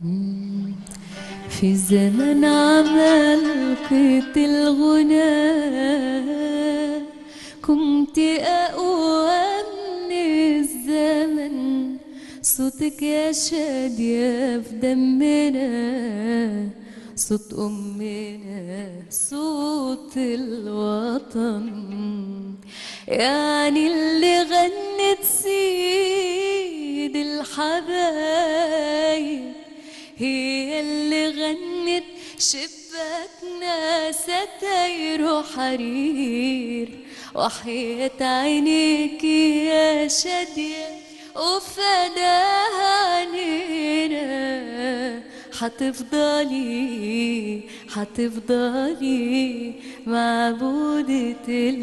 في زمن عمل قيت الغنى كنت أقوى من الزمن صوتك يا شادية في دمنا صوت أمنا صوت الوطن يعني اللي غنت سيد الحبايب هي اللي غنت شباكنا ستاير وحرير وحياة عينيك يا شادية وفداها عنينا حتفضلي حتفضلي معبودة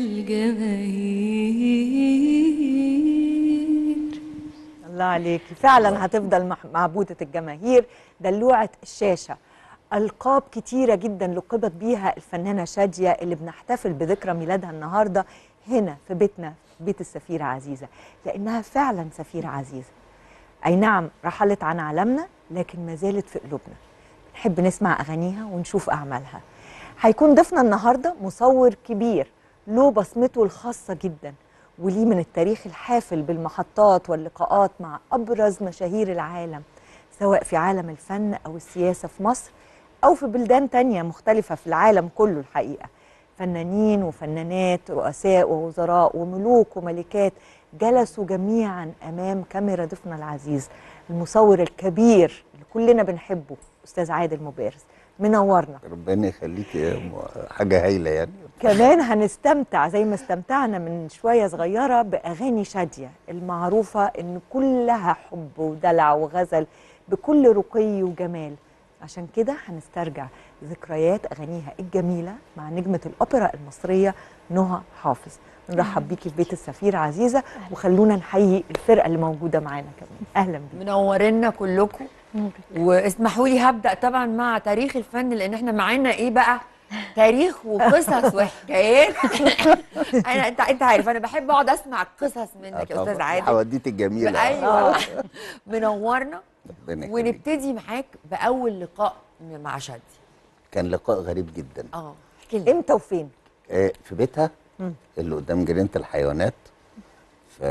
الجماهير الله عليكي فعلا هتفضل مح- معبودة الجماهير دلوعة الشاشة ألقاب كتيرة جدا لقبت بيها الفنانة شادية اللي بنحتفل بذكرى ميلادها النهاردة هنا في بيتنا بيت السفيرة عزيزة لأنها فعلا سفيرة عزيزة أي نعم رحلت عن عالمنا لكن ما زالت في قلوبنا نحب نسمع أغانيها ونشوف أعمالها هيكون ضيفنا النهاردة مصور كبير له بصمته الخاصة جدا وليه من التاريخ الحافل بالمحطات واللقاءات مع أبرز مشاهير العالم سواء في عالم الفن أو السياسة في مصر أو في بلدان تانية مختلفة في العالم كله الحقيقة فنانين وفنانات رؤساء ووزراء وملوك وملكات جلسوا جميعا أمام كاميرا ضيفنا العزيز المصور الكبير اللي كلنا بنحبه أستاذ عادل مبارز منورنا ربنا يخليك يا م- حاجه هايله يعني كمان هنستمتع زي ما استمتعنا من شوية صغيرة بأغاني شادية المعروفة إن كلها حب ودلع وغزل بكل رقي وجمال عشان كده هنسترجع ذكريات أغانيها الجميلة مع نجمة الأوبرا المصرية نهى حافظ نرحب بيكي في بيت السفيرة عزيزة وخلونا نحيي الفرقة اللي موجودة معانا كمان أهلا بيكي منورنا كلكم واسمحوا لي هبدا طبعا مع تاريخ الفن لان احنا معانا ايه بقى تاريخ وقصص وحكايات انا انت انت عارف انا بحب اقعد اسمع قصص منك يا استاذ عادل حواديت الجميله ايوه منورنا ربنا يخليك. ونبتدي معاك باول لقاء مع شادي كان لقاء غريب جدا اه احكي لي إمتى وفين؟ آه، في بيتها اللي قدام جنينه الحيوانات ف...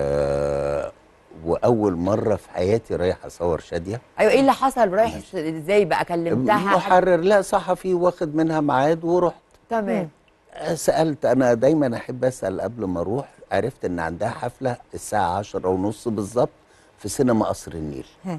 واول مره في حياتي رايح اصور شاديه ايوه ايه اللي حصل رايح ازاي بقى كلمتها محرر لا صحفي واخد منها ميعاد ورحت تمام آه، سالت انا دايما احب اسال قبل ما اروح عرفت ان عندها حفله الساعه عشرة ونص بالظبط في سينما قصر النيل ها.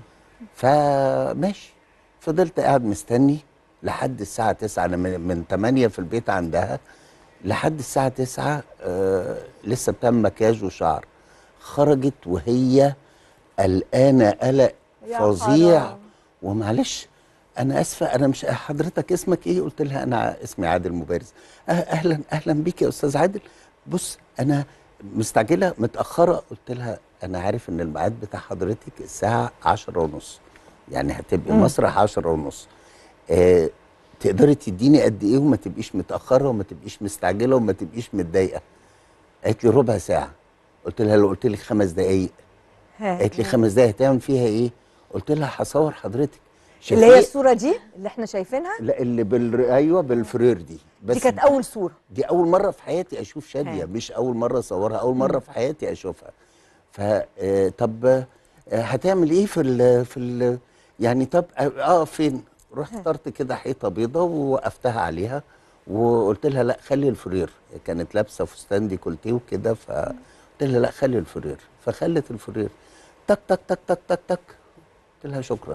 فماشي فضلت قاعد مستني لحد الساعة 9 أنا من, من 8 في البيت عندها لحد الساعة 9 آه لسه بتعمل مكياج وشعر خرجت وهي قلقانة قلق يا فظيع حرام. ومعلش أنا آسفة أنا مش حضرتك اسمك إيه؟ قلت لها أنا اسمي عادل مبارز أه أهلا أهلا بيك يا أستاذ عادل بص أنا مستعجلة متأخرة قلت لها أنا عارف إن الميعاد بتاع حضرتك الساعة 10 ونص يعني هتبقي مسرح 10 ونص آه تقدري تديني قد ايه وما تبقيش متاخره وما تبقيش مستعجله وما تبقيش متضايقه قالت لي ربع ساعه قلت لها لو قلت لك خمس دقايق ها. قالت لي خمس دقايق هتعمل فيها ايه قلت لها هصور حضرتك اللي هي شفيق- الصورة دي اللي احنا شايفينها لا اللي بال ايوه بالفرير دي بس دي كانت أول صورة دي اول مره في حياتي اشوف شاديه ها. مش اول مره اصورها اول مره في حياتي اشوفها ف آه، طب آه، هتعمل ايه في ال في ال يعني طب اه آه، فين رحت اخترت كده حيطه بيضه ووقفتها عليها وقلت لها لا خلي الفرير كانت لابسه فستان ديكولتيه وكده فقلت لها لا خلي الفرير فخلت الفرير تك تك تك تك تك تك قلت لها شكرا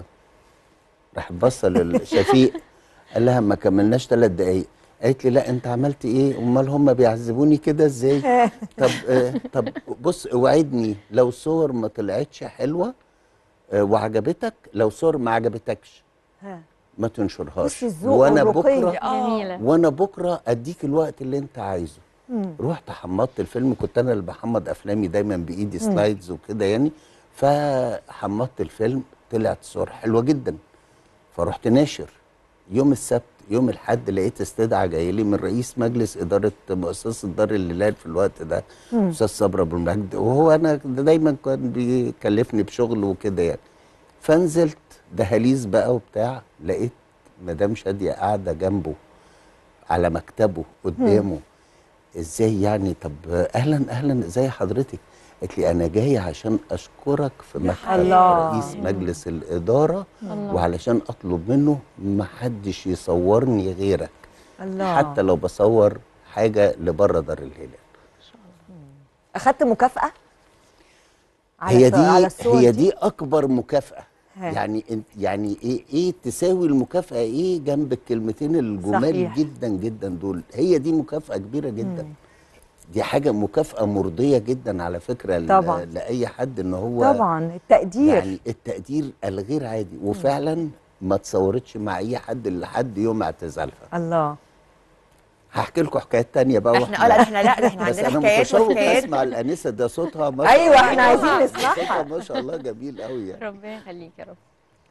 راح باصه للشفيق قال لها ما كملناش ثلاث دقايق قالت لي لا انت عملت ايه امال هم بيعذبوني كده ازاي طب آه طب بص اوعدني لو صور ما طلعتش حلوه آه وعجبتك لو صور ما عجبتكش ها. ما تنشرهاش بص الذوق وانا والرقي. بكره جميلة وانا بكره اديك الوقت اللي انت عايزه رحت حمضت الفيلم كنت انا اللي بحمض افلامي دايما بايدي سلايدز وكده يعني فحمضت الفيلم طلعت صور حلوه جدا فرحت ناشر يوم السبت يوم الاحد لقيت استدعاء جاي لي من رئيس مجلس اداره مؤسسه دار الهلال في الوقت ده استاذ صبري ابو المجد وهو انا دايما كان بيكلفني بشغل وكده يعني فنزلت دهاليز بقى وبتاع لقيت مدام شاديه قاعده جنبه على مكتبه قدامه ازاي يعني طب اهلا اهلا ازاي حضرتك قالت لي انا جايه عشان اشكرك في مكتب الله. رئيس مجلس الاداره الله. وعلشان اطلب منه ما حدش يصورني غيرك الله حتى لو بصور حاجه لبره دار الهلال اخدت مكافاه على هي الص- على دي الصور هي دي اكبر مكافاه ها. يعني انت يعني ايه ايه تساوي المكافاه ايه جنب الكلمتين الجمال صحيح. جدا جدا دول هي دي مكافاه كبيره جدا دي حاجه مكافاه مرضيه جدا على فكره ل- طبعاً. لاي حد ان هو طبعا التقدير يعني التقدير الغير عادي وفعلا ما اتصورتش مع اي حد لحد يوم اعتزالها الله هحكي لكم حكايات تانية بقى احنا اه لا احنا لا ده احنا بس عندنا انا حكايات متشوق وحكايات اسمع الانسه ده صوتها ما شاء أيوة، الله. إحنا عايزين صوتها نسمعها. ما شاء الله جميل قوي يعني ربنا يخليك يا رب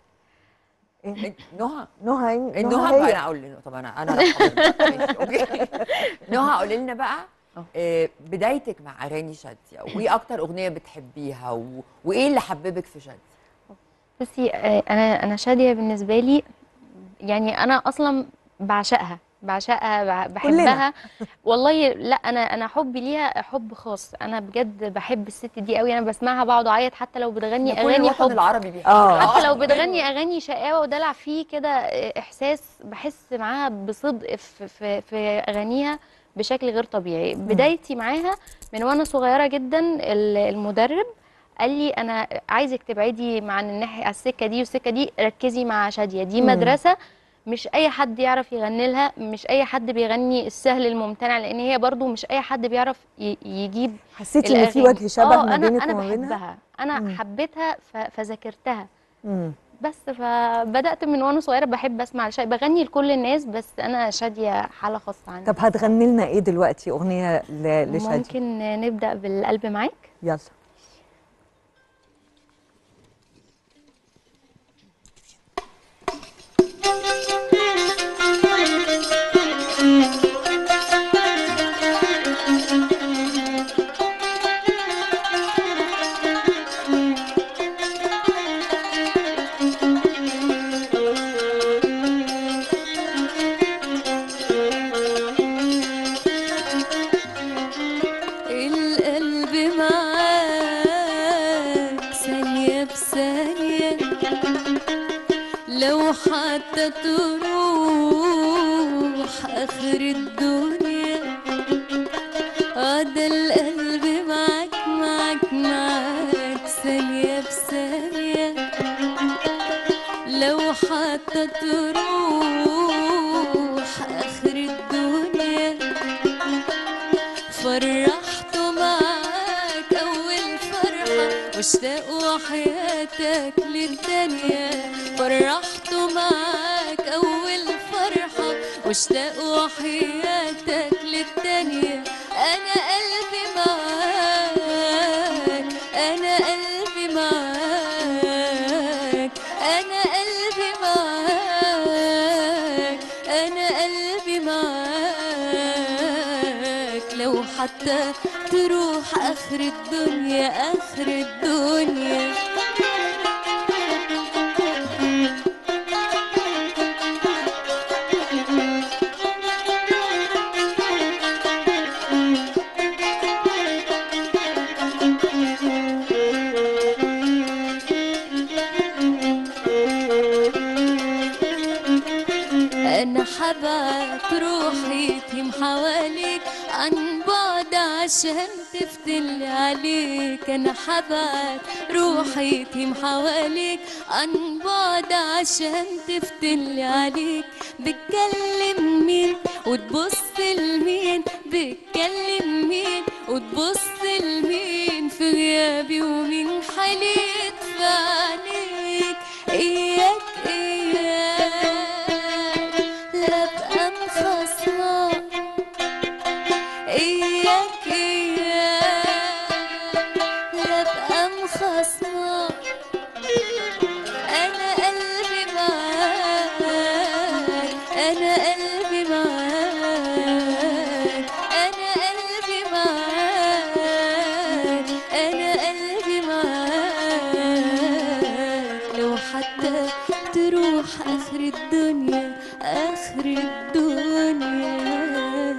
نهى نهى نهى نهى بقى هي انا اقول له طب انا انا رقم ماشي، اوكي نهى قولي لنا بقى آه، بدايتك مع اغاني شاديه وايه اكتر اغنيه بتحبيها و... وايه اللي حببك في شاديه بصي آه، انا انا شاديه بالنسبه لي يعني انا اصلا بعشقها بعشقها بع- بحبها والله لا انا انا حبي ليها حب خاص انا بجد بحب الست دي قوي انا بسمعها بقعد اعيط حتى لو بتغني كل اغاني الوطن حب العربي بيحب آه. حتى لو بتغني اغاني شقاوه ودلع فيه كده احساس بحس معاها بصدق في, في, في اغانيها بشكل غير طبيعي بدايتي معاها من وانا صغيره جدا ال- المدرب قال لي انا عايزك تبعدي مع الناحيه على السكه دي والسكه دي ركزي مع شاديه دي مم. مدرسه مش اي حد يعرف يغني لها مش اي حد بيغني السهل الممتنع لان هي برضو مش اي حد بيعرف ي- يجيب حسيتي ان في الأغاني. وجه شبه آه، ما انا بينك انا وما بينها بحبها انا مم. حبيتها ف- فذاكرتها مم. بس فبدات من وانا صغيره بحب اسمع شاديه بغني لكل الناس بس انا شاديه حاله خاصه عندي طب هتغني لنا ايه دلوقتي اغنيه ل- لشاديه ممكن نبدا بالقلب معاك يلا القلب معاك ثانية بثانية لو حتى تروح آخر الدنيا اه ده القلب معاك معاك معاك ثانية بثانية لو حتى تروح آخر الدنيا فرحته معاك أول فرحة واشتاقوا حياتك للدنيا فرحته معاك أول فرحة واشتاقوا حياتك للدنيا أنا قلبي معاك أنا قلبي معاك أنا قلبي معاك أنا قلبي معاك لو حتى تروح آخر الدنيا آخر الدنيا انا حبعت روحي تم حواليك عن بعد عشان تفتل عليك انا حبعت روحي تم حواليك عن بعد عشان تفتل عليك بتكلم مين وتبص لمين بتكلم مين وتبص لمين في غيابي ومين حاليك في عينيك اياك اياك لا ابقى مخصمة اياك اياك لا ابقى مخصمة انا قلبي معاك انا قلبي معاك انا قلبي معاك انا قلبي معاك حتى تروح آخر الدنيا آخر الدنيا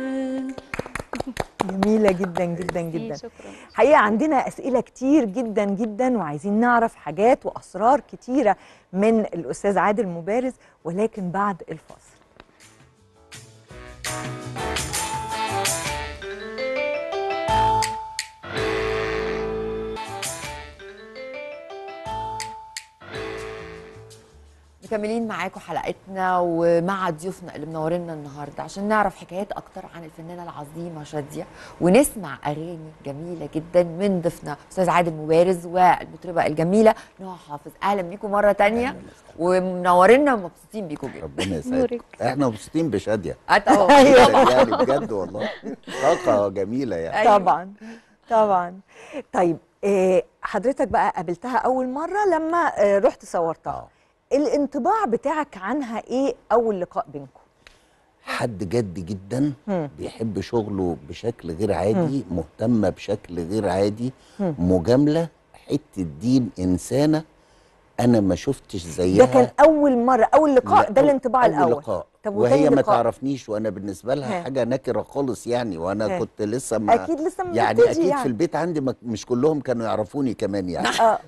جميله جدا جدا جدا شكرا حقيقه عندنا اسئله كتير جدا جدا وعايزين نعرف حاجات واسرار كتيره من الاستاذ عادل مبارز ولكن بعد الفاصل مكملين معاكم حلقتنا ومع ضيوفنا اللي منورينا النهارده عشان نعرف حكايات اكتر عن الفنانه العظيمه شاديه ونسمع اغاني جميله جدا من ضيفنا استاذ عادل مبارز والمطربه الجميله نهى حافظ اهلا بيكم مره تانية ومنورينا ومبسوطين بيكم جدا ربنا يسعدك نورك. احنا مبسوطين بشاديه أهو. أيوة. يعني بجد والله طاقه جميله يعني أيوة. طبعا طبعا طيب إيه حضرتك بقى قابلتها اول مره لما آه، رحت صورتها آه. الانطباع بتاعك عنها ايه اول لقاء بينكم حد جد جدا مم. بيحب شغله بشكل غير عادي مهتمه بشكل غير عادي مجامله حته دين انسانه انا ما شفتش زيها ده كان اول مره اول لقاء لا، ده الانطباع أول الاول لقاء طب وتاني وهي ما لقاء؟ تعرفنيش وانا بالنسبه لها ها. حاجه نكره خالص يعني وانا ها. كنت لسه ما اكيد لسه ما يعني بتبتدي اكيد يعني. في البيت عندي ما- مش كلهم كانوا يعرفوني كمان يعني آه.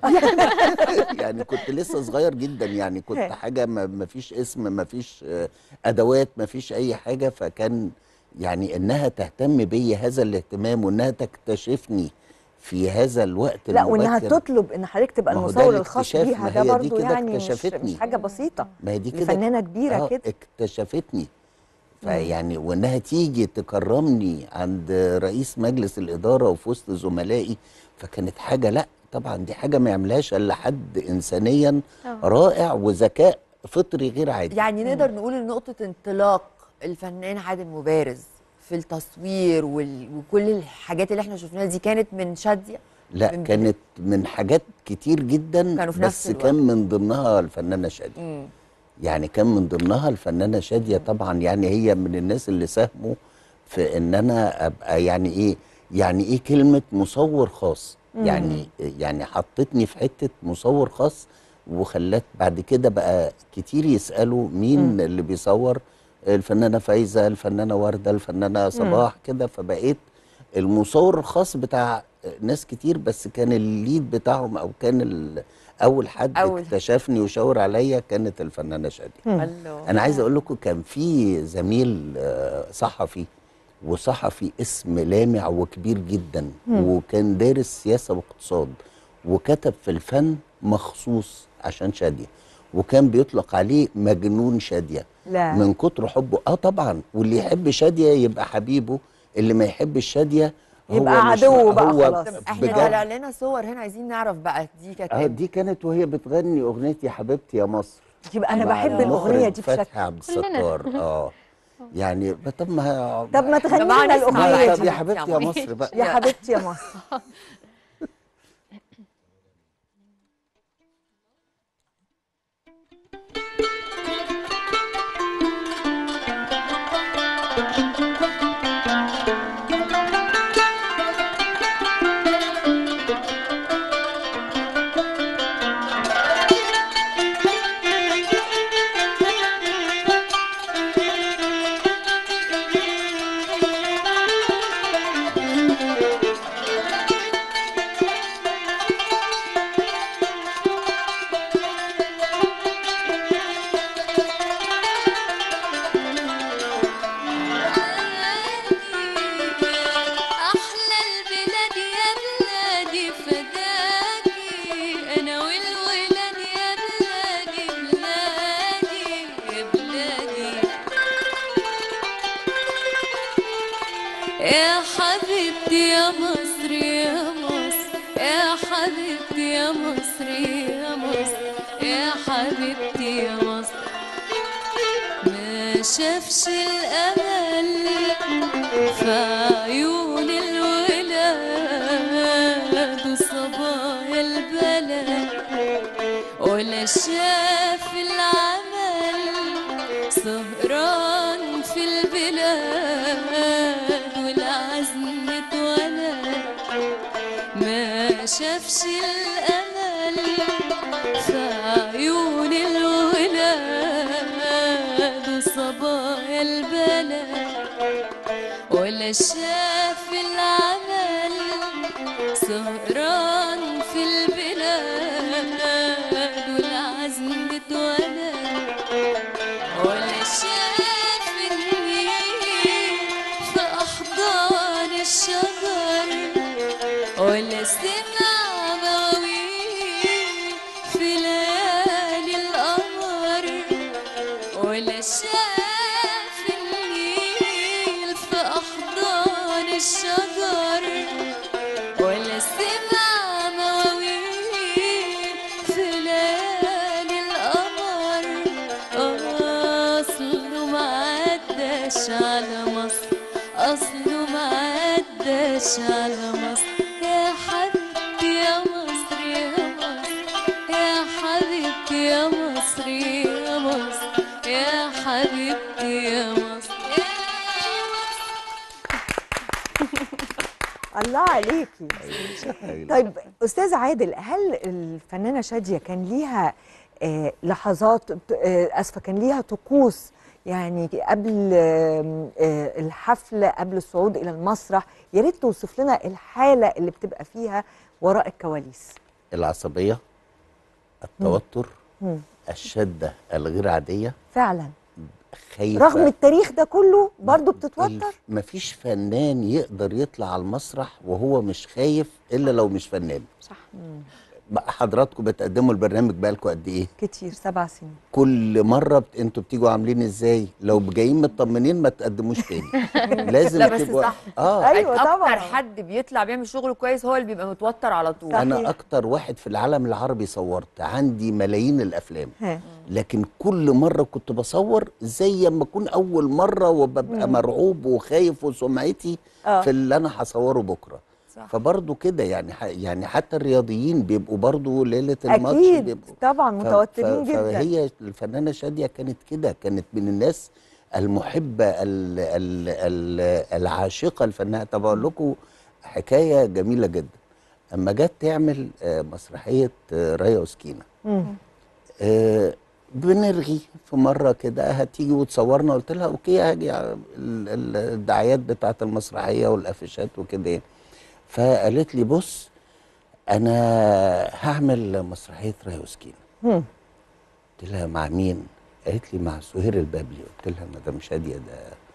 يعني كنت لسه صغير جدا يعني كنت ها. حاجه ما ما فيش اسم ما فيش آه، ادوات ما فيش اي حاجه فكان يعني انها تهتم بيا هذا الاهتمام وانها تكتشفني في هذا الوقت لا وانها المبكر. تطلب ان حضرتك تبقى ما هو ده المصور الخاص الاكتشاف، بيها ما ده هي دي برضو كده يعني مش, اكتشفتني. مش حاجه بسيطه ما هي دي دي كده فنانه كبيره آه، كده اكتشفتني فيعني وانها تيجي تكرمني عند رئيس مجلس الاداره وفي وسط زملائي فكانت حاجه لا طبعا دي حاجه ما يعملهاش الا حد انسانيا آه. رائع وذكاء فطري غير عادي يعني نقدر نقول ان نقطه انطلاق الفنان عادل مبارز في التصوير وال... وكل الحاجات اللي احنا شفناها دي كانت من شاديه لا من- كانت من حاجات كتير جدا كانوا في بس نفس الوقت. كان من ضمنها الفنانه شاديه مم. يعني كان من ضمنها الفنانه شاديه طبعا يعني هي من الناس اللي ساهموا في ان انا ابقى يعني ايه يعني ايه كلمه مصور خاص يعني يعني حطتني في حته مصور خاص وخلت بعد كده بقى كتير يسالوا مين اللي بيصور الفنانه فايزه الفنانه ورده الفنانه صباح كده فبقيت المصور الخاص بتاع ناس كتير بس كان الليد بتاعهم او كان ال- اول حد أول. اكتشفني وشاور عليا كانت الفنانه شاديه الله انا عايز اقول لكم كان في زميل آه، صحفي وصحفي اسم لامع وكبير جدا وكان دارس سياسه واقتصاد وكتب في الفن مخصوص عشان شاديه وكان بيطلق عليه مجنون شاديه لا. من كتر حبه اه طبعا واللي يحب شاديه يبقى حبيبه اللي ما يحبش شاديه هو يبقى مش- عدو بقى هو خلاص. احنا بجد طالع لنا صور هنا عايزين نعرف بقى دي كانت اه إيه؟ دي كانت وهي بتغني اغنيه يا حبيبتي يا مصر يبقى انا مع بحب المخرج الاغنيه دي فتحي بشكل عبد كلنا. الستار اه يعني طب ما طب ما تغني جماعة لنا نسمع الاغنيه بقى طب دي يا حبيبتي يا مصر بقى يا حبيبتي يا مصر أحلى البلاد يا بلادي فداكي أنا والولاد يا بلادي بلادي يا بلادي يا حبيبتي يا مصر يا مصر يا حبيبتي يا مصر يا مصر يا حبيبتي يا مصر ما شافش الأمل في عيون الولاد وصبايا البلد ولا شاف العمل سهران في البلاد والعزم اتولد ما شافش الأمل في عيون ولا شاف العمل سهران في البلاد والعزم اتولد ولا شاف النيل في أحضان الشجر ولا سمع مواويل في ليالي القمر ولا شاف النيل في أحضان الشجر ولا سمع مواويل في ليالي القمر أصله ما عداش على مصر أصله ما عداش على مصر يا حبيبتي يا مصر يا مصر يا حبيبتي يا مصر يا مصر يا حبيبتي يا مصر يا مصر الله عليكي طيب استاذ عادل هل الفنانه شاديه كان ليها آه لحظات آه اسفه كان ليها طقوس يعني قبل آه آه الحفل قبل الصعود الى المسرح يا ريت توصف لنا الحاله اللي بتبقى فيها وراء الكواليس العصبيه التوتر مم. الشده الغير عاديه فعلا خايفه رغم التاريخ ده كله برضو بتتوتر الف- مفيش فنان يقدر يطلع على المسرح وهو مش خايف الا لو مش فنان صح بقى حضراتكم بتقدموا البرنامج بقالكم قد ايه كتير سبع سنين كل مره بت... انتوا بتيجوا عاملين ازاي لو جايين مطمنين ما تقدموش تاني لازم لا بس تبقوا صح. اه أيوة اكتر طبعاً. حد بيطلع بيعمل شغل كويس هو اللي بيبقى متوتر على طول صح. انا صحيح. اكتر واحد في العالم العربي صورت عندي ملايين الافلام ها. لكن كل مره كنت بصور زي ما اكون اول مره وببقى مرعوب وخايف وسمعتي آه. في اللي انا هصوره بكره صح. فبرضه كده يعني ح... يعني حتى الرياضيين بيبقوا برضه ليله الماتش اكيد بيبقوا طبعا ف- متوترين ف- جدا فهي الفنانه شاديه كانت كده كانت من الناس المحبه ال ال ال العاشقه الفنانه طب اقول لكم حكايه جميله جدا اما جت تعمل آه، مسرحيه آه، رايه وسكينه مم. آه، بنرغي في مره كده هتيجي وتصورنا قلت لها اوكي هاجي على ال- ال- الدعايات بتاعه المسرحيه والافيشات وكده يعني. فقالت لي بص انا هعمل مسرحيه رايه وسكينه مم. قلت لها مع مين؟ قالت لي مع سهير البابلي قلت لها مدام شاديه ده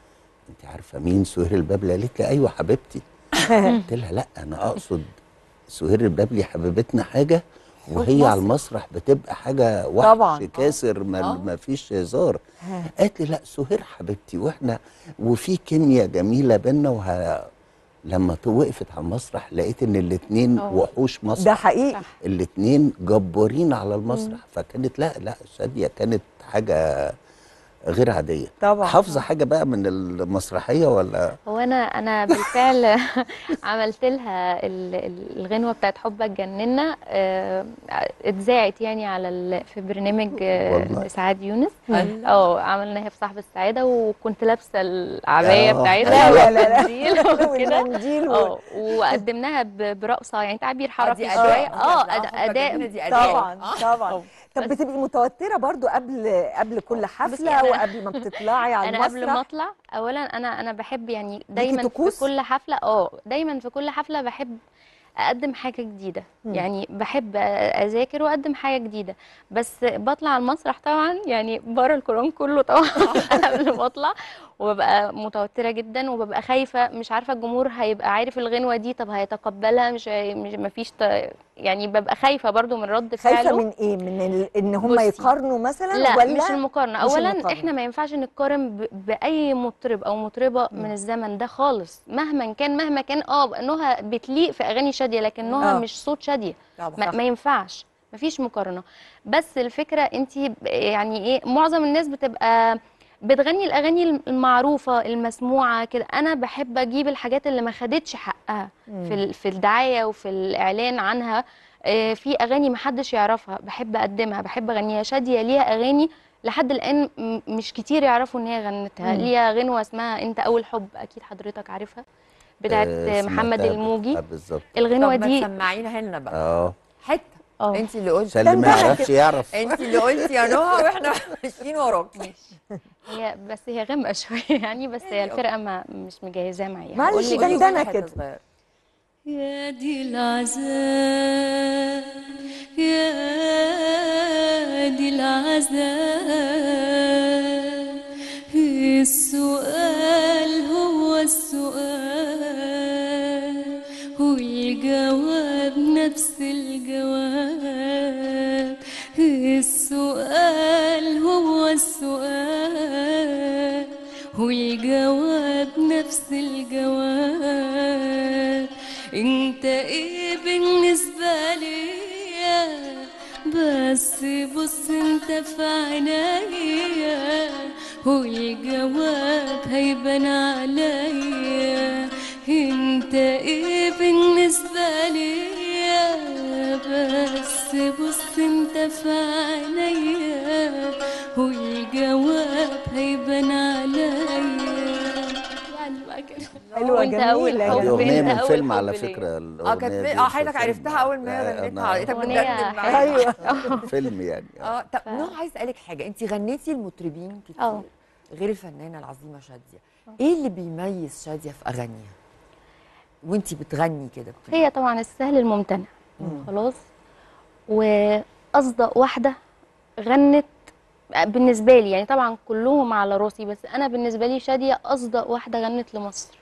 انت عارفه مين سهير البابلي؟ قالت لي ايوه حبيبتي قلت لها لا انا اقصد سهير البابلي حبيبتنا حاجه وهي على المسرح بتبقى حاجه وحش طبعاً. كاسر ما, آه. ما فيش هزار ها. قالت لي لا سهير حبيبتي واحنا وفي كيمياء جميله بينا وه... لما تو- وقفت على المسرح لقيت ان الاثنين آه. وحوش مسرح ده حقيقي صح. الاثنين جبارين على المسرح فكانت لا لا شاديه كانت حاجه غير عاديه طبعا حافظه حاجه بقى من المسرحيه ولا هو انا انا بالفعل عملت لها ال- ال- الغنوه بتاعت حبك جننا آه، اتذاعت يعني على ال- في برنامج آه، والله. سعاد يونس الله. اه عملناها في صاحب السعاده وكنت لابسه العبايه آه. بتاعتها لا، لا، لا. والمنديل وكده والمنديل وال- اه وقدمناها ب- برقصه يعني تعبير حركي دي شويه أداء. اه لا، أد- حبك جنة اداء دي أداء. طبعا آه. طبعا طب بس- بتبقي متوتره برضو قبل قبل كل حفله أنا- وقبل ما بتطلعي على انا قبل ما المسرح اطلع اولا انا انا بحب يعني دايما طقوس؟ في كل حفله اه دايما في كل حفله بحب اقدم حاجه جديده مم. يعني بحب اذاكر واقدم حاجه جديده بس بطلع على المسرح طبعا يعني بره القران كله طبعا قبل ما اطلع وببقى متوتره جدا وببقى خايفه مش عارفه الجمهور هيبقى عارف الغنوه دي طب هيتقبلها مش هي- مش مفيش ط- يعني ببقى خايفه برضو من رد خايفه فعله من ايه من ال... ان هم بصي. يقارنوا مثلا لا ولا مش المقارنه مش اولا المقارنة. احنا ما ينفعش نقارن ب- باي مطرب او مطربه من الزمن ده خالص مهما كان مهما كان اه انها بتليق في اغاني شاديه لكنها آه. مش صوت شاديه طبعا ما, ما ينفعش مفيش مقارنه بس الفكره انت يعني ايه معظم الناس بتبقى بتغني الاغاني المعروفه المسموعه كده انا بحب اجيب الحاجات اللي ما خدتش حقها في ال- في الدعايه وفي الاعلان عنها آه، في اغاني ما حدش يعرفها بحب اقدمها بحب اغنيها شاديه ليها اغاني لحد الان م- مش كتير يعرفوا ان هي غنتها مم. ليها غنوه اسمها انت اول حب اكيد حضرتك عارفها بتاعت آه، محمد سمعتها الموجي آه، بالظبط الغنوه طب ما دي تسمعينا لنا بقى اه حته اه انت اللي قلتي عشان اللي ما استنى. يعرفش يعرف انت اللي قلتي يا نهى واحنا ماشيين وراكي هي بس هي غامقه شويه يعني بس هي الفرقه ما مش مجهزاها معايا معلش، هقول لك ده إيه. دندنة حتة كده. صغيرة. يا دي العذاب يا دي العذاب السؤال هو السؤال والجواب نفس الجواب السؤال هو السؤال والجواب نفس الجواب انت ايه بالنسبة ليا بس بص انت في عينيا والجواب هيبان عليا انت ايه بالنسبة ليا بس بص انت في عينيا والجواب هيبان عليا يعني بقى كده حلوة وانت أول جميلة حب دي جميلة. اغنيه انت من أول فيلم حب على ليا. فكره اه كانت الأغنية دي اه في حضرتك فيلم. عرفتها اول ما آه، هي غنيتها أنا- لقيتك أغنية بتدندن معايا ايوه فيلم يعني اه طب نوع عايز اسالك حاجه انت غنيتي المطربين كتير اه. غير الفنانه العظيمه شاديه ايه اللي بيميز شاديه في اغانيها وانت بتغني كده بتبقي- هي طبعا السهل الممتنع خلاص واصدق واحده غنت بالنسبه لي يعني طبعا كلهم على راسي بس انا بالنسبه لي شاديه اصدق واحده غنت لمصر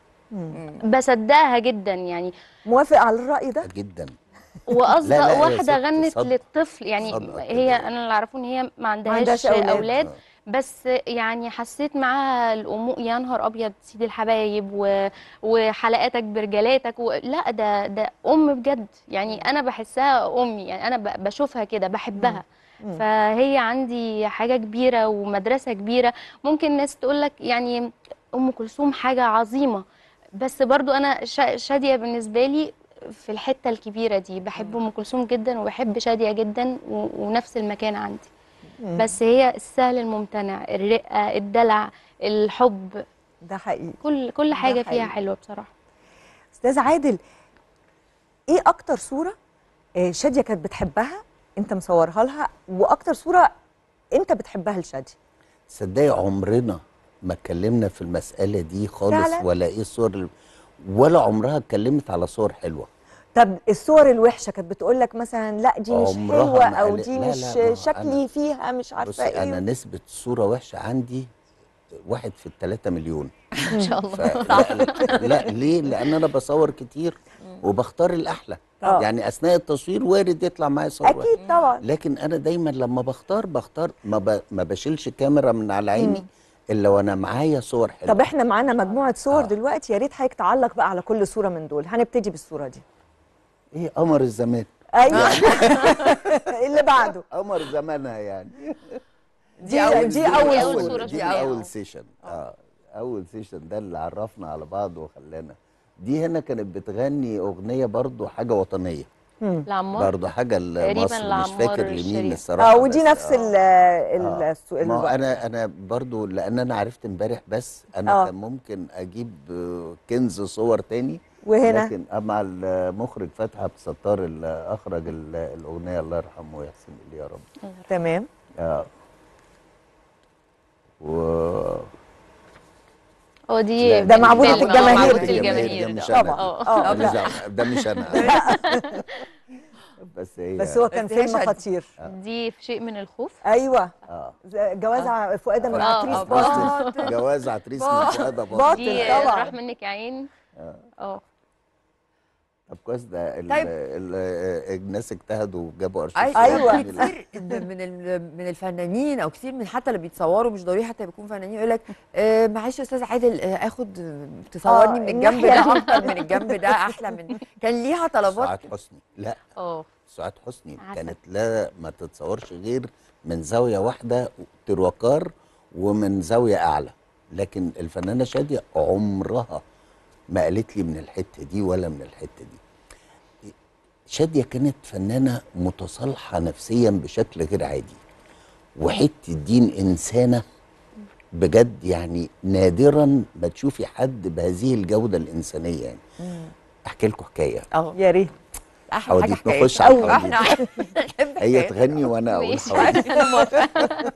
بصدقها جدا يعني موافق على الرأي ده؟ جدا واصدق لا، لا، يا واحده ست غنت صدق. للطفل يعني صدق هي كده. انا اللي اعرفه ان هي ما عندهاش, عندهاش أولاد. اولاد, آه. بس يعني حسيت معاها الامور يا نهار ابيض سيد الحبايب و... وحلقاتك برجلاتك و... لا ده ده ام بجد يعني انا بحسها امي يعني انا ب... بشوفها كده بحبها فهي عندي حاجه كبيره ومدرسه كبيره ممكن الناس تقول لك يعني ام كلثوم حاجه عظيمه بس برضو انا شا... شاديه بالنسبه لي في الحته الكبيره دي بحب ام كلثوم جدا وبحب شاديه جدا و... ونفس المكان عندي بس هي السهل الممتنع الرقه الدلع الحب ده حقيقي كل كل حاجه حقيقي. فيها حلوه بصراحه استاذ عادل ايه اكتر صوره آه، شاديه كانت بتحبها انت مصورها لها واكتر صوره انت بتحبها لشاديه صدقي عمرنا ما اتكلمنا في المسألة دي خالص فعلا؟ ولا ايه الصور ال- ولا عمرها اتكلمت على صور حلوة طب الصور الوحشه كانت بتقول لك مثلا لا دي مش عمرها حلوه ما او قالت- دي لا، مش لا، ما هو شكلي أنا- فيها مش عارفه بصي ايه انا نسبة صورة وحشة عندي واحد في التلاتة مليون ما شاء الله ف... لا, لا, لا ليه لان انا بصور كتير وبختار الاحلى آه. يعني اثناء التصوير وارد يطلع معايا صور وحشة. اكيد طبعا لكن انا دايما لما بختار بختار ما, ب... ما بشيلش كاميرا من على عيني الا وانا معايا صور حلوه طب احنا معانا مجموعه صور آه. دلوقتي يا ريت حضرتك تعلق بقى على كل صوره من دول هنبتدي بالصوره دي ايه قمر الزمان ايوه اللي بعده قمر زمانها يعني دي أول دي اول أول صوره صورة دي شفتها. اول سيشن اه اول سيشن ده اللي عرفنا على بعض وخلانا دي هنا كانت بتغني اغنيه برضو حاجه وطنيه العمار برضو حاجه تقريباً لمصر مش لعمار فاكر لمين الشريف. الصراحه اه ودي بس نفس آه. ال ال آه. السو- ما هو ال- انا انا برضو لان انا عرفت امبارح بس انا آه. كان ممكن اجيب آه، كنز صور تاني وهنا لكن مع المخرج فتحي عبد الستار اللي اخرج ال- الاغنيه الله يرحمه ويحسن اليه يا رب تمام اه و اه دي لا، ده معبودة فيلم، آه، الجماهير معبودة دي. الجماهير ده مش ده. أنا. اه اه ده مش لا أنا- ده مش انا بس هي بس هو كان بس هي فيلم شد. خطير دي في شيء من الخوف ايوه اه جواز ع- فؤاد من آه، عتريس آه، باطل باطل. جواز عتريس من باطل. فؤاد باطل باطل. دي طبعاً. راح منك يا عين اه طب كويس ده ال- طيب. ال- الناس اجتهدوا وجابوا ارشيف ايوه أيوة. كتير من ال- من الفنانين او كتير من حتى اللي بيتصوروا مش ضروري حتى بيكون فنانين يقول لك آه معلش يا استاذ عادل آه اخد آه، تصورني آه، من الجنب الناحية ده دي. اكتر من الجنب ده احلى من كان ليها طلبات سعاد حسني لا اه سعاد حسني عسل. كانت لا ما تتصورش غير من زاويه واحده تروكار ومن زاويه اعلى لكن الفنانه شاديه عمرها ما قالت لي من الحته دي ولا من الحته دي شاديه كانت فنانه متصالحه نفسيا بشكل غير عادي وحته الدين انسانه بجد يعني نادرا ما تشوفي حد بهذه الجوده الانسانيه يعني احكي لكم حكايه اه يا ريت احلى حاجه حواديت حكايتها نخش على أوي. احنا الحواديت. نحب هي حكاية. تغني وانا اقول ماشي. حوالي أنا موافقة.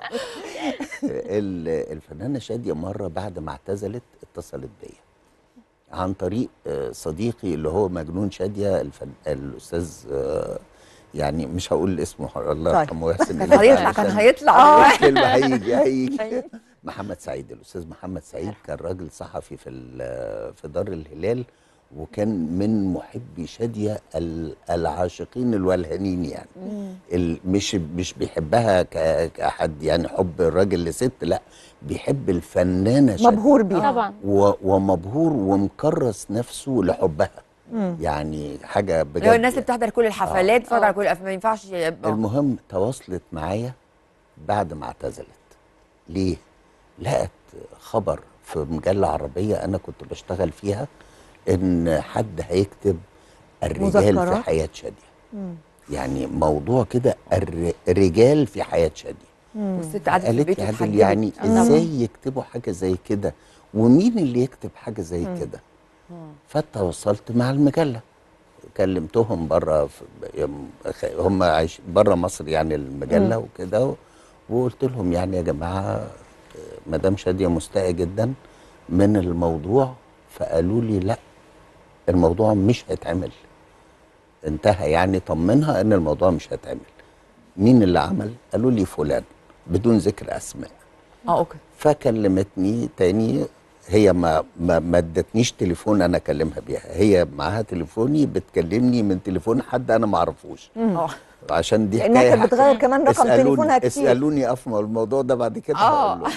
ال- الفنانه شاديه مره بعد ما اعتزلت اتصلت بيا عن طريق آه، صديقي اللي هو مجنون شاديه الفن... الاستاذ آه، يعني مش هقول اسمه الله طيب. يرحمه ويحسن كان إليه هيطلع كان عشان هيطلع دلوقتي. الكلمه هيجي هيجي أيوة. محمد سعيد الاستاذ محمد سعيد كان راجل صحفي في ال- في دار الهلال وكان من محبي شاديه ال- العاشقين الولهانين يعني ال- مش مش بيحبها ك- كحد يعني حب الراجل لست لا بيحب الفنانه شاديه مبهور بيها طبعا و- ومبهور ومكرس نفسه لحبها يعني حاجه بجد اللي هو الناس اللي يعني. بتحضر كل الحفلات بتتفرج آه. على كل الافلام ما ينفعش يبقى المهم تواصلت معايا بعد ما اعتزلت ليه لقت خبر في مجلة عربية أنا كنت بشتغل فيها إن حد هيكتب الرجال في مذكرات؟ حياة شادية يعني موضوع كده الر- الرجال في حياة شادية والست قعدت في قالت البيت لي عادل واتحجبت. يعني طبعاً. ازاي يكتبوا حاجه زي كده ومين اللي يكتب حاجه زي كده فتواصلت مع المجله كلمتهم بره هم عايش بره مصر يعني المجله وكده وقلت لهم يعني يا جماعه مدام شاديه مستاءه جدا من الموضوع فقالوا لي لا الموضوع مش هيتعمل انتهى يعني طمنها ان الموضوع مش هيتعمل مين اللي عمل قالوا لي فلان بدون ذكر اسماء اه اوكي فكلمتني تاني هي ما ما ما ادتنيش تليفون انا اكلمها بيها هي معاها تليفوني بتكلمني من تليفون حد انا ما اعرفوش اه عشان دي لانها حكايه كانت بتغير كمان رقم اسألوني- تليفونها كتير اسالوني افهم الموضوع ده بعد كده آه. هقول له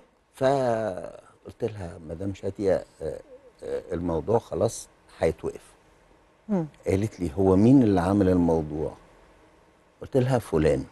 فقلت لها مدام شاديه آه، آه، الموضوع خلاص هيتوقف مم. قالت لي هو مين اللي عامل الموضوع قلت لها فلان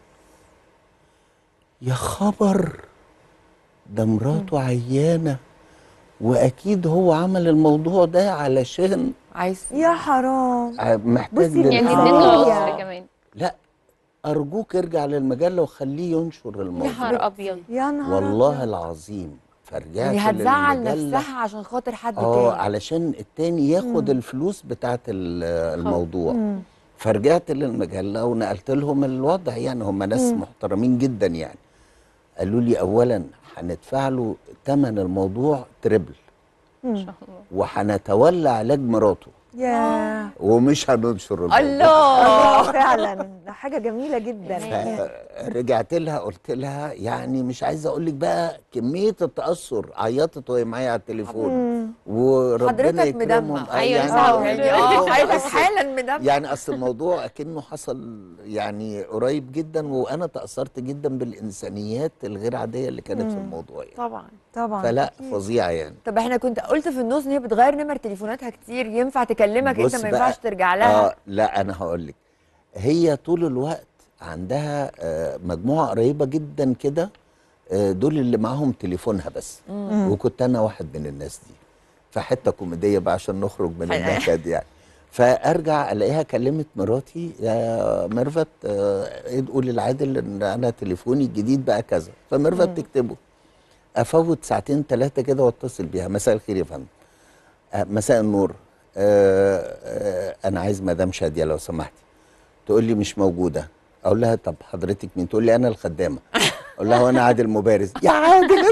يا خبر ده مراته عيانه واكيد هو عمل الموضوع ده علشان عايز يا حرام ع- محتاج بصي، يعني آه. اديت له يا. عذر كمان لا ارجوك ارجع للمجله وخليه ينشر يا الموضوع نهار ابيض يا نهار والله أبيض. العظيم فرجعت يعني هتزعل للمجلة. نفسها عشان خاطر حد اه تاني علشان التاني ياخد الفلوس بتاعت ال- الموضوع مم. فرجعت للمجله ونقلت لهم الوضع يعني هم ناس محترمين جدا يعني قالوا لي اولا هندفع له ثمن الموضوع تريبل مم. ان شاء الله وهنتولى علاج مراته يا ومش هننشر الموضوع الله الله فعلا ده حاجه جميله جدا فرجعت لها قلت لها يعني مش عايزه اقول لك بقى كميه التاثر عيطت وهي معايا على التليفون مم. وربنا حضرتك يكرمهم مدمع. آه، أيوة، يعني صعب. آه، يعني اه الموضوع حضرتك أصل- حالا مدمع يعني اصل الموضوع اكنه حصل يعني قريب جدا وانا تاثرت جدا بالانسانيات الغير عاديه اللي كانت في الموضوع يعني طبعا طبعا فلا فظيعه يعني طب احنا كنت قلت في النص ان هي بتغير نمر تليفوناتها كتير ينفع تكلمك انت بص ما بقى- ينفعش ترجع لها اه لا انا هقول لك هي طول الوقت عندها آه مجموعه قريبه جدا كده آه دول اللي معاهم تليفونها بس وكنت انا واحد من الناس دي فحته كوميديه بقى عشان نخرج من حلو. النكد يعني فارجع الاقيها كلمت مراتي يا ميرفت آه إيه قولي لعادل ان انا تليفوني الجديد بقى كذا فميرفت تكتبه افوت ساعتين ثلاثه كده واتصل بيها مساء الخير يا فندم آه، مساء النور آه آه انا عايز مدام شاديه لو سمحتي تقول لي مش موجوده اقول لها طب حضرتك مين تقول لي انا الخدامه اقول لها وانا عادل مبارز يا عادل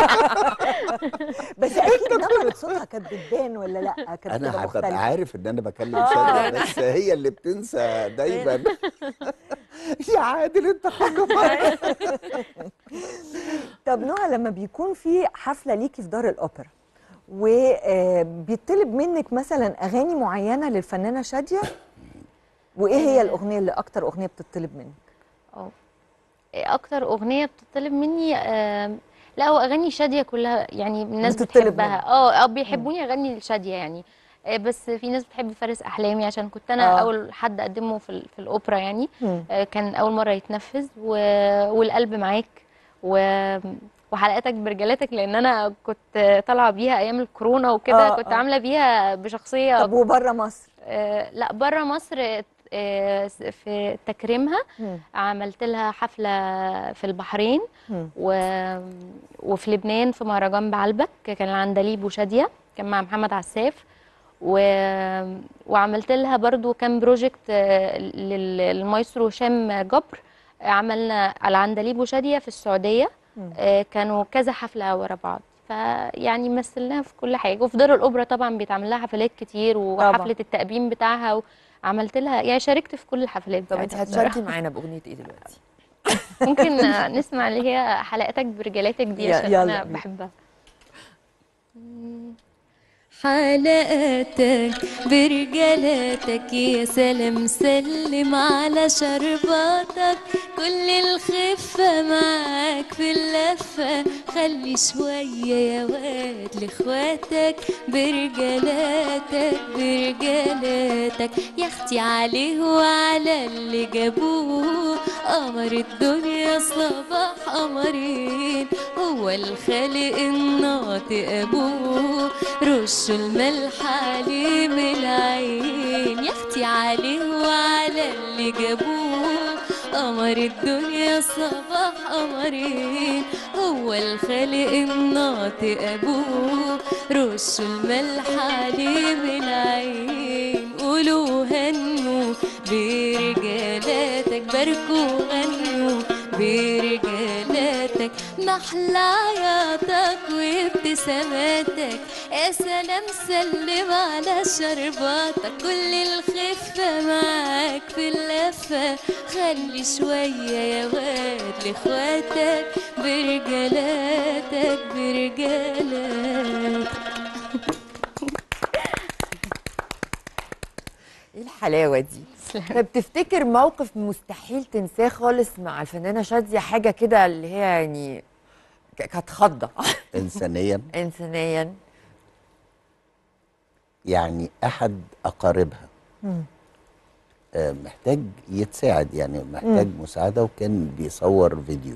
بس اكيد نبره صوتها كانت بتبان ولا لا كانت انا بتبقى هبقى مختلفه عارف ان انا بكلم شاديه بس هي اللي بتنسى دايما يا عادل انت حاجه بره طب نهى لما بيكون في حفله ليكي في دار الاوبرا وبيطلب منك مثلا اغاني معينه للفنانه شاديه وايه هي الاغنيه اللي اكتر اغنيه بتطلب منك اه اكتر اغنيه بتطلب مني آه لا هو اغاني شاديه كلها يعني الناس بتطلب بتحبها منك. اه اه بيحبوني اغني لشاديه يعني آه بس في ناس بتحب فارس احلامي عشان كنت انا آه. اول حد اقدمه في ال- في الاوبرا يعني مم. آه كان اول مره يتنفذ و... والقلب معاك و... وحلقاتك برجلاتك لان انا كنت طالعه بيها ايام الكورونا وكده آه، كنت آه. عامله بيها بشخصيه طب وبره مصر آه لا بره مصر آه في تكريمها مم. عملت لها حفلة في البحرين مم. و... وفي لبنان في مهرجان بعلبك كان العندليب وشادية كان مع محمد عساف و... وعملت لها برضو كان بروجكت آه، لل- للمايسترو هشام جبر عملنا العندليب وشاديه في السعوديه آه، كانوا كذا حفله ورا بعض فيعني مثلناها في كل حاجه وفي دار الاوبرا طبعا بيتعمل لها حفلات كتير وحفله التأبين بتاعها وعملت لها يعني شاركت في كل الحفلات طب انت بتاعتها هتشاركي بصراحة. معانا باغنيه ايه دلوقتي ممكن آه، نسمع اللي هي حلقاتك برجالاتك دي يا- عشان يلا انا بينا. بحبها حلقاتك برجالاتك يا سلام سلم على شرباتك كل الخفة معاك في اللفة خلي شوية يا واد لاخواتك برجالاتك برجالاتك يا اختي عليه وعلى اللي جابوه قمر الدنيا صباح قمرين هو الخالق الناطق ابوه رشوا الملح عليه من العين يا اختي عليه وعلى اللي جابوه قمر الدنيا صباح قمرين هو الخالق الناطق ابوه رشوا الملح عليه من العين قولوا هنوا برجالاتك باركوا غنوا برجالاتك محلى عياطك وابتساماتك يا سلام سلم على شرباتك كل الخفة معاك في اللفة خلي شوية يا واد لاخواتك برجالاتك برجالاتك ايه الحلاوه دي طب تفتكر موقف مستحيل تنساه خالص مع الفنانه شاديه حاجه كده اللي هي يعني ك- كانت خضه انسانيا انسانيا يعني احد اقاربها آه، محتاج يتساعد يعني محتاج مساعده وكان بيصور فيديو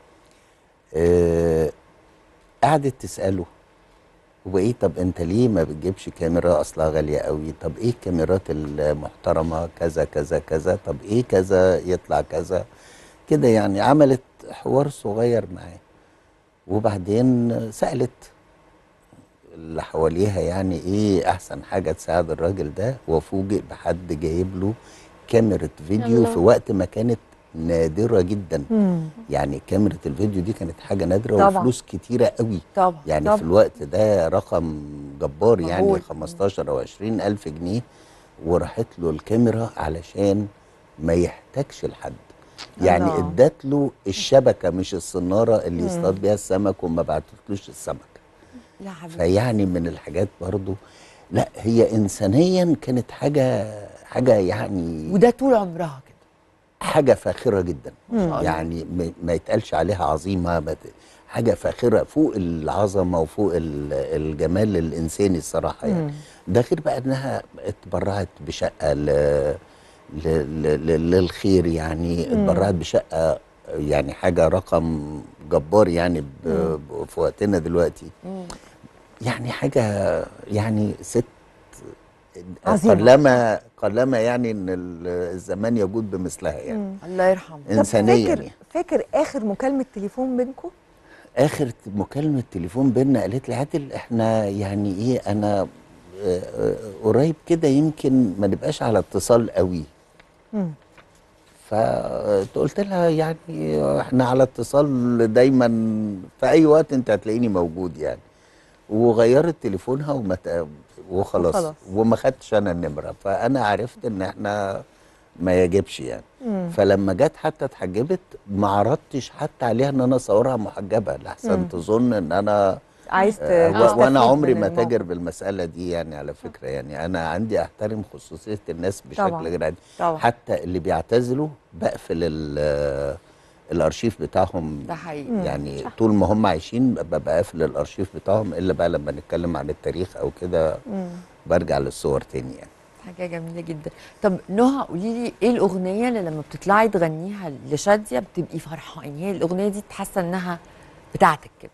آه، قعدت تساله هو ايه طب انت ليه ما بتجيبش كاميرا اصلها غاليه قوي طب ايه الكاميرات المحترمه كذا كذا كذا طب ايه كذا يطلع كذا كده يعني عملت حوار صغير معاه وبعدين سالت اللي حواليها يعني ايه احسن حاجه تساعد الراجل ده وفوجئ بحد جايب له كاميرا فيديو الله. في وقت ما كانت نادره جدا يعني كاميرا الفيديو دي كانت حاجه نادره طبعا. وفلوس كتيره قوي طبعا يعني طبعا. في الوقت ده رقم جبار يعني مهول. 15 او 20 الف جنيه وراحت له الكاميرا علشان ما يحتاجش لحد يعني الله. ادت له الشبكه مش الصناره اللي يصطاد بيها السمك وما بعتتلوش السمك لا حبيبي فيعني من الحاجات برضو لا هي انسانيا كانت حاجه حاجه يعني وده طول عمرها كده حاجه فاخره جدا شاء الله. يعني م- ما يتقالش عليها عظيمه ما ت- حاجه فاخره فوق العظمه وفوق ال- الجمال الانساني الصراحه يعني ده غير بقى انها اتبرعت بشقه ل... ل... ل... ل... للخير يعني اتبرعت بشقه يعني حاجه رقم جبار يعني ب... ب... في وقتنا دلوقتي يعني حاجه يعني ست عظيمة. قلما قلما يعني ان ال- الزمان يجود بمثلها يعني الله يرحمه طب انسانيا فاكر يعني. فاكر اخر مكالمه تليفون بينكم اخر ت- مكالمه تليفون بينا قالت لي عادل احنا يعني ايه انا آه، آه، قريب كده يمكن ما نبقاش على اتصال قوي مم. فقلت لها يعني احنا على اتصال دايما في اي وقت انت هتلاقيني موجود يعني وغيرت تليفونها وما ت- وخلاص وخلاص. وما خدتش انا النمره فانا عرفت ان احنا ما يجبش يعني فلما جت حتى اتحجبت ما عرضتش حتى عليها ان انا اصورها محجبه لحسن تظن ان انا عايز ت- آه، و- تستفيد وانا عمري من ما الموقف. تاجر بالمساله دي يعني على فكره يعني انا عندي احترم خصوصيه الناس بشكل طبعاً. غير عادي طبعا حتى اللي بيعتزلوا بقفل ال- الارشيف بتاعهم ده حقيقي يعني طول ما هم عايشين ببقى قافل الارشيف بتاعهم الا بقى لما نتكلم عن التاريخ او كده برجع للصور تاني يعني حاجه جميله جدا طب نهى قولي لي ايه الاغنيه اللي لما بتطلعي تغنيها لشاديه بتبقي فرحانه يعني هي الاغنيه دي تحسه انها بتاعتك كده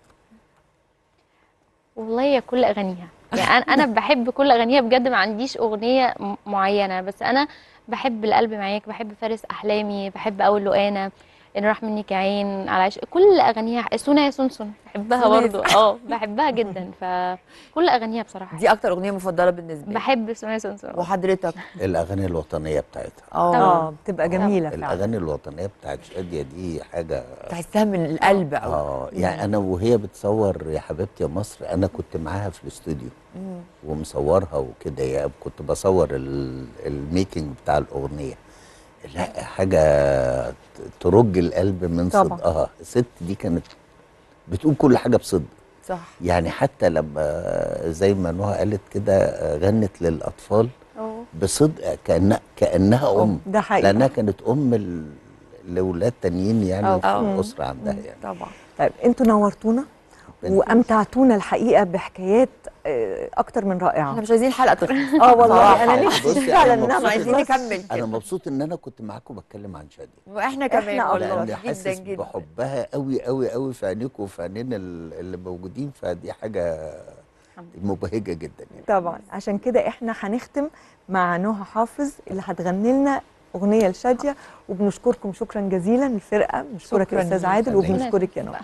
والله هي كل اغانيها يعني انا انا بحب كل اغانيها بجد ما عنديش اغنيه م- معينه بس انا بحب القلب معاك بحب فارس احلامي بحب اول لقانه ان راح منك عين على عيش كل اغانيها سونا يا سونسون بحبها سونا يا برضو اه بحبها جدا فكل اغانيها بصراحه دي اكتر اغنيه مفضله بالنسبه لي بحب سونا يا سونسون وحضرتك الاغاني الوطنيه بتاعتها اه اه بتبقى جميله فعلا الاغاني الوطنيه بتاعت شاديه دي حاجه تحسها من القلب قوي اه يعني انا وهي بتصور يا حبيبتي يا مصر انا كنت معاها في الاستوديو ومصورها وكده يعني كنت بصور ال- الميكنج بتاع الاغنيه لا حاجه ت- ترج القلب من طبعا. صدقها الست دي كانت بتقول كل حاجه بصدق صح يعني حتى لما زي ما نهى قالت كده غنت للاطفال اه بصدق كأنها كأنها أم ده حقيقي. لأنها كانت أم ل- لأولاد تانيين يعني أه. في أه. الأسرة عندها يعني طبعا طيب انتوا نورتونا وامتعتونا الحقيقه بحكايات آه، اكتر من احنا رائعه مش عايزين الحلقه تخلص اه والله صراحة. انا نفسي بصي، فعلا أنا انها مبسوط ما عايزين تخلصش. نكمل أنا كده مبسوط إن أنا كنت معاكم بتكلم عن شادية واحنا كمان إحنا والله لأني جدا حاسس جدا بحبها قوي قوي قوي في عينيكم وفي عينين ال- اللي موجودين فدي حاجة مبهجة جدا يعني طبعا عشان كده احنا هنختم مع نهى حافظ اللي هتغني لنا اغنيه لشاديه وبنشكركم شكرا جزيلا الفرقه بنشكرك شكراً يا استاذ ليك. عادل شكراً ليك. وبنشكرك يا نهى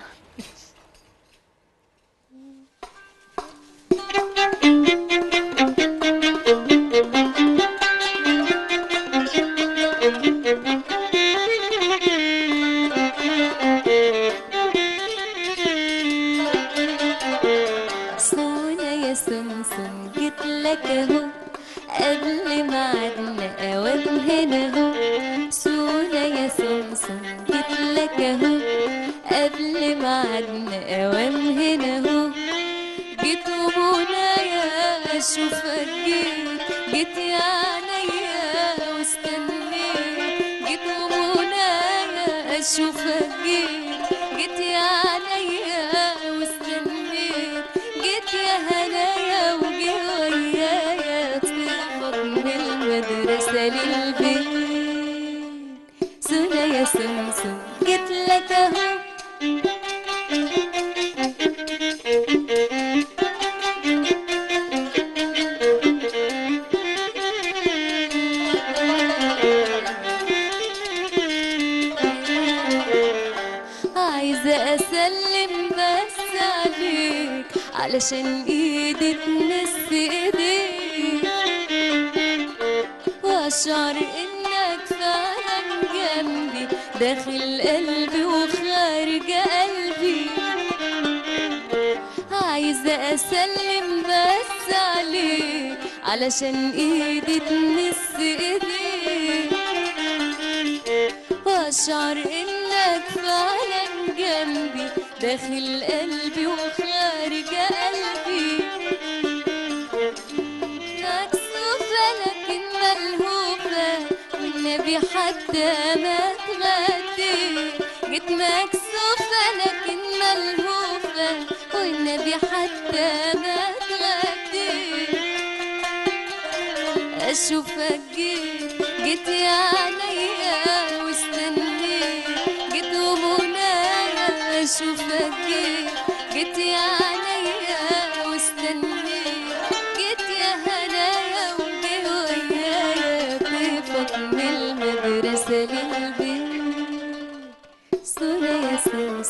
سونا يا سمسم جيت لك اهو قبل ميعادنا اوام هنا اهو سونا يا سمسم جيت لك اهو قبل ميعادنا اوام هنا اهو جيت ومنايا اشوفك جيت جيت يا عينيا واستنيت جيت ومنايا اشوفك جيت جيت يا عينيا واستنيت جيت يا هنايا وجي ويايا طلبك من المدرسة للبيت سونا يا سمسم جيت لك اهو عايزة أسلم بس عليك علشان إيدي تمس إيديك وأشعر إنك فعلا جنبي داخل قلبي وخارج قلبي عايزة أسلم بس عليك علشان إيدي تمس إيديك واشعر انك فعلا جنبي داخل قلبي وخارج قلبي مكسوفة لكن ملهوفة والنبي حتى ما تغدي جيت مكسوفة لكن ملهوفة والنبي حتى ما تغدي اشوفك جيت جيت يا عينيا واستنيت جيت ومنايا اشوفك جيت جيت يا عينيا واستنيت جيت يا هنايا وجي ويايا طيفك من المدرسة للبيت سونا يا سونا